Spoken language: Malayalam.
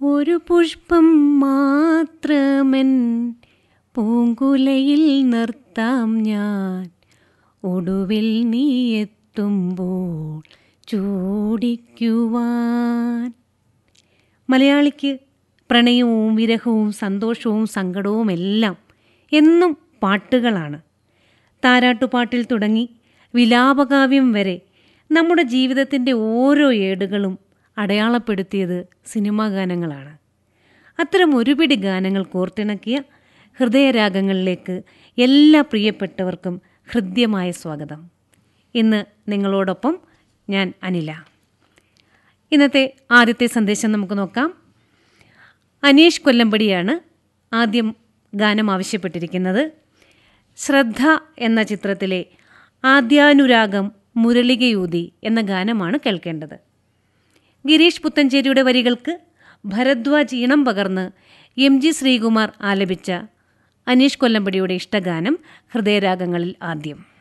ഒരു പുഷ്പം മാത്രമൻ പൂങ്കുലയിൽ നിർത്താം ഞാൻ ഒടുവിൽ നീ എത്തുമ്പോൾ ചൂടിക്കുവാൻ മലയാളിക്ക് പ്രണയവും വിരഹവും സന്തോഷവും സങ്കടവും എല്ലാം എന്നും പാട്ടുകളാണ് താരാട്ടുപാട്ടിൽ തുടങ്ങി വിലാപകാവ്യം വരെ നമ്മുടെ ജീവിതത്തിൻ്റെ ഓരോ ഏടുകളും അടയാളപ്പെടുത്തിയത് സിനിമാ ഗാനങ്ങളാണ് അത്തരം ഒരുപിടി ഗാനങ്ങൾ കോർത്തിണക്കിയ ഹൃദയരാഗങ്ങളിലേക്ക് എല്ലാ പ്രിയപ്പെട്ടവർക്കും ഹൃദ്യമായ സ്വാഗതം ഇന്ന് നിങ്ങളോടൊപ്പം ഞാൻ അനില ഇന്നത്തെ ആദ്യത്തെ സന്ദേശം നമുക്ക് നോക്കാം അനീഷ് കൊല്ലമ്പടിയാണ് ആദ്യം ഗാനം ആവശ്യപ്പെട്ടിരിക്കുന്നത് ശ്രദ്ധ എന്ന ചിത്രത്തിലെ ആദ്യാനുരാഗം മുരളികയൂതി എന്ന ഗാനമാണ് കേൾക്കേണ്ടത് ഗിരീഷ് പുത്തഞ്ചേരിയുടെ വരികൾക്ക് ഭരദ്വാജ് ഈണം പകർന്ന് എം ജി ശ്രീകുമാർ ആലപിച്ച അനീഷ് കൊല്ലമ്പടിയുടെ ഇഷ്ടഗാനം ഹൃദയരാഗങ്ങളിൽ ആദ്യം